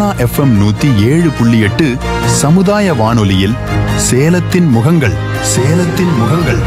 Sona FM நூத்தி ஏழு புள்ளி எட்டு சமுதாய வானொலியில் சேலத்தின் முகங்கள் சேலத்தின் முகங்கள்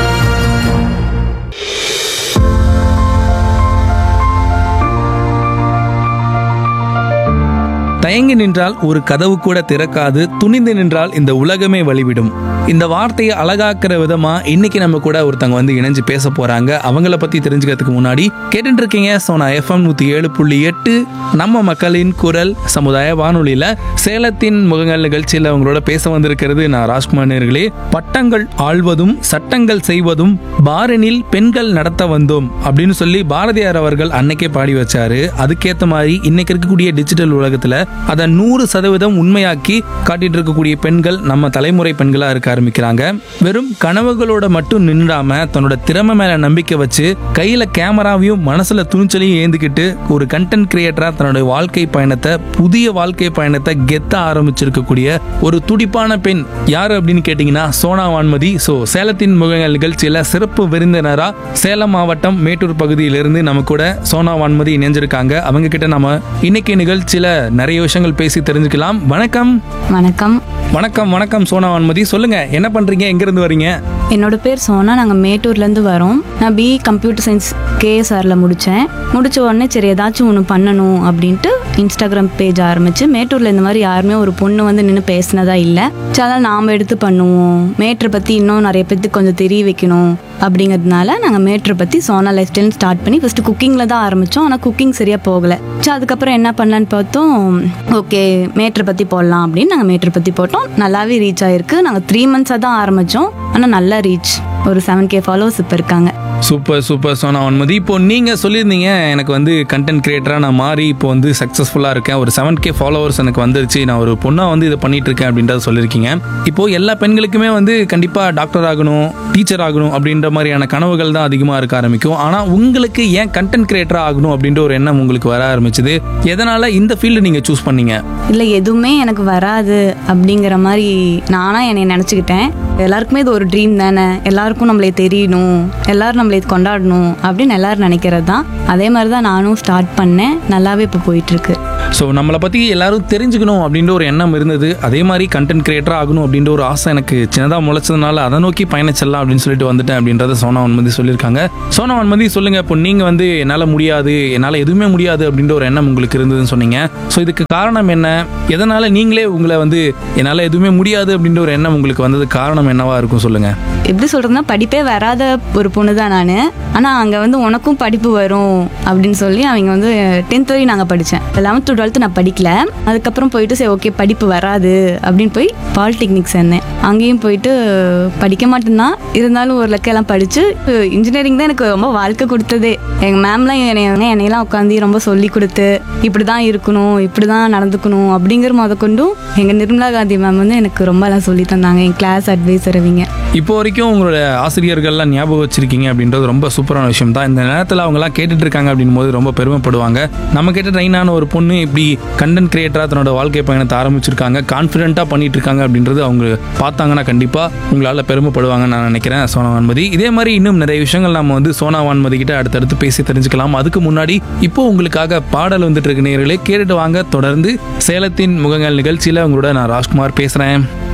தயங்கி நின்றால் ஒரு கதவு கூட திறக்காது துணிந்து நின்றால் இந்த உலகமே வழிவிடும் இந்த வார்த்தையை அழகாக்குற விதமா இன்னைக்கு நம்ம கூட ஒருத்தவங்க வந்து இணைஞ்சு பேச போறாங்க அவங்கள பத்தி தெரிஞ்சுக்கிறதுக்கு முன்னாடி கேட்டுட்டு இருக்கீங்க சோனா எஃப்எம் நூத்தி ஏழு புள்ளி எட்டு நம்ம மக்களின் குரல் சமுதாய வானொலியில சேலத்தின் முகங்கள் நிகழ்ச்சியில் அவங்களோட பேச வந்திருக்கிறது நான் ராஜ்குமார் நேர்களே பட்டங்கள் ஆள்வதும் சட்டங்கள் செய்வதும் பாரனில் பெண்கள் நடத்த வந்தோம் அப்படின்னு சொல்லி பாரதியார் அவர்கள் அன்னைக்கே பாடி வச்சாரு அதுக்கேத்த மாதிரி இன்னைக்கு இருக்கக்கூடிய டிஜிட்டல் உலகத்துல அதை நூறு சதவீதம் உண்மையாக்கி காட்டிட்டு இருக்கக்கூடிய பெண்கள் நம்ம தலைமுறை பெண்களா இருக்க ஆரம்பிக்கிறாங்க வெறும் கனவுகளோட மட்டும் நின்றாம தன்னோட திறமை மேல நம்பிக்கை வச்சு கையில கேமராவையும் மனசுல துணிச்சலையும் ஏந்திக்கிட்டு ஒரு கண்டென்ட் கிரியேட்டரா தன்னோட வாழ்க்கை பயணத்தை புதிய வாழ்க்கை பயணத்தை கெத்த ஆரம்பிச்சிருக்கக்கூடிய ஒரு துடிப்பான பெண் யாரு அப்படின்னு கேட்டீங்கன்னா சோனா வான்மதி சோ சேலத்தின் முகங்கள் நிகழ்ச்சியில சிறப்பு விருந்தினரா சேலம் மாவட்டம் மேட்டூர் பகுதியிலிருந்து நம்ம கூட சோனா வான்மதி இணைஞ்சிருக்காங்க அவங்க கிட்ட நம்ம இன்னைக்கு நிகழ்ச்சியில நிறைய விஷயங்கள் பேசி தெரிஞ்சுக்கலாம் வணக்கம் வணக்கம் வணக்கம் வணக்கம் சோனா வான்மதி சொல்லுங்க என்ன பண்றீங்க எங்க இருந்து வரீங்க என்னோட பேர் சோனா நாங்கள் மேட்டூர்லேருந்து வரோம் நான் பிஇ கம்ப்யூட்டர் சயின்ஸ் கேஎஸ்ஆரில் முடித்தேன் முடிச்ச உடனே சரி ஏதாச்சும் ஒன்று பண்ணணும் அப்படின்ட்டு இன்ஸ்டாகிராம் பேஜ் ஆரம்பிச்சு மேட்டூரில் இந்த மாதிரி யாருமே ஒரு பொண்ணு வந்து நின்று பேசினதா இல்லை சரி அதான் நாம் எடுத்து பண்ணுவோம் மேட்ரை பற்றி இன்னும் நிறைய பேர்த்துக்கு கொஞ்சம் தெரிய வைக்கணும் அப்படிங்கிறதுனால நாங்கள் மேட்ரை பற்றி சோனா லைஃப் ஸ்டைல் ஸ்டார்ட் பண்ணி ஃபஸ்ட்டு குக்கிங்கில் தான் ஆரம்பித்தோம் ஆனால் குக்கிங் சரியாக போகலை சரி அதுக்கப்புறம் என்ன பண்ணலான்னு பார்த்தோம் ஓகே மேட்ரை பற்றி போடலாம் அப்படின்னு நாங்கள் மேட்ரை பற்றி போட்டோம் நல்லாவே ரீச் ஆயிருக்கு நாங்கள் த்ரீ மந்த்ஸாக தான் ஆரம்பித்தோம் ஆனால் நல்லா ரீச் ஒரு செவன் கே ஃபாலோவர்ஸ் இப்போ இருக்காங்க சூப்பர் சூப்பர் சோனா வான்மதி இப்போ நீங்க சொல்லியிருந்தீங்க எனக்கு வந்து கண்டென்ட் கிரியேட்டரா நான் மாறி இப்போ வந்து சக்சஸ்ஃபுல்லா இருக்கேன் ஒரு செவன் கே ஃபாலோவர்ஸ் எனக்கு வந்துருச்சு நான் ஒரு பொண்ணா வந்து இதை பண்ணிட்டு இருக்கேன் அப்படின்றத சொல்லியிருக்கீங்க இப்போ எல்லா பெண்களுக்குமே வந்து கண்டிப்பா டாக்டர் ஆகணும் டீச்சர் ஆகணும் அப்படின்ற மாதிரியான கனவுகள் தான் அதிகமா இருக்க ஆரம்பிக்கும் ஆனா உங்களுக்கு ஏன் கண்டென்ட் கிரியேட்டரா ஆகணும் அப்படின்ற ஒரு எண்ணம் உங்களுக்கு வர ஆரம்பிச்சது எதனால இந்த ஃபீல்டு நீங்க சூஸ் பண்ணீங்க இல்லை எதுவுமே எனக்கு வராது அப்படிங்கிற மாதிரி நானா என்னை நினச்சிக்கிட்டேன் எல்லாருக்குமே இது ஒரு ட்ரீம் தானே எல்லாருக்கும் நம்மளை தெரியணும் எல்லாரும் நம்மளை கொண்டாடணும் அப்படின்னு எல்லாரும் நினைக்கிறது தான் அதே மாதிரி தான் நானும் ஸ்டார்ட் பண்ணேன் நல்லாவே இப்போ போயிட்டுருக்கு ஸோ நம்மளை பற்றி எல்லாரும் தெரிஞ்சுக்கணும் அப்படின்ற ஒரு எண்ணம் இருந்தது அதே மாதிரி கண்டென்ட் கிரியேட்டர் ஆகணும் அப்படின்ற ஒரு ஆசை எனக்கு சின்னதாக முளைச்சதுனால அதை நோக்கி பயணிச்சிடலாம் அப்படின்னு சொல்லிட்டு வந்துட்டேன் அப்படின்றத சோனா வன்மதி சொல்லியிருக்காங்க சோனா வன்மதி சொல்லுங்க இப்போ நீங்கள் வந்து என்னால் முடியாது என்னால் எதுவுமே முடியாது அப்படின்ற ஒரு எண்ணம் உங்களுக்கு இருந்ததுன்னு சொன்னீங்க ஸோ இதுக்கு காரணம் என்ன எதனால் நீங்களே உங்களை வந்து என்னால் எதுவுமே முடியாது அப்படின்ற ஒரு எண்ணம் உங்களுக்கு வந்தது காரணம் என்னவா இருக்கும் சொல்லுங்க எப்படி சொல்கிறதுனா படிப்பே வராத ஒரு பொண்ணு தான் நான் ஆனால் அங்கே வந்து உனக்கும் படிப்பு வரும் அப்படின்னு சொல்லி அவங்க வந்து டென்த் வரையும் நாங்கள் படித்தேன் லெவன்த்து டுவெல்த்து நான் படிக்கல அதுக்கப்புறம் போயிட்டு சரி ஓகே படிப்பு வராது அப்படின்னு போய் பாலிடெக்னிக் சேர்ந்தேன் அங்கேயும் போயிட்டு படிக்க மாட்டேன்தான் இருந்தாலும் ஒரு லெக்கெல்லாம் படித்து இன்ஜினியரிங் தான் எனக்கு ரொம்ப வாழ்க்கை கொடுத்ததே எங்கள் மேம்லாம் என்னை என்னையெல்லாம் உட்காந்து ரொம்ப சொல்லி கொடுத்து இப்படி தான் இருக்கணும் இப்படி தான் நடந்துக்கணும் அப்படிங்கிற முத கொண்டும் எங்கள் நிர்மலா காந்தி மேம் வந்து எனக்கு ரொம்பலாம் சொல்லி தந்தாங்க என் கிளாஸ் அட்வைசர் அவங்க இப்போ வரைக்கும் உங்களோட ஆசிரியர்கள்லாம் ஞாபகம் வச்சிருக்கீங்க அப்படின்றது ரொம்ப சூப்பரான விஷயம் தான் இந்த நேரத்தில் அவங்கலாம் கேட்டுட்டு இருக்காங்க அப்படின் போது ரொம்ப பெருமைப்படுவாங்க நம்ம கிட்ட ட்ரெயினான ஒரு பொண்ணு இப்படி கண்டென்ட் கிரியேட்டராக தன்னோட வாழ்க்கை பயணத்தை ஆரம்பிச்சிருக்காங்க கான்ஃபிடென்ட்டாக பண்ணிட்டு இருக்காங்க அப்படின்றது அவங்க பார்த்தாங்கன்னா கண்டிப்பாக உங்களால் பெருமைப்படுவாங்கன்னு நான் நினைக்கிறேன் சோனா வான்மதி இதே மாதிரி இன்னும் நிறைய விஷயங்கள் நம்ம வந்து சோனா வான்மதி கிட்ட அடுத்தடுத்து பேசி தெரிஞ்சுக்கலாம் அதுக்கு முன்னாடி இப்போ உங்களுக்காக பாடல் வந்துட்டு இருக்கு நேர்களே கேட்டுட்டு வாங்க தொடர்ந்து சேலத்தின் முகங்கள் நிகழ்ச்சியில் உங்களோட நான் ராஜ்குமார் பேசுகிறேன்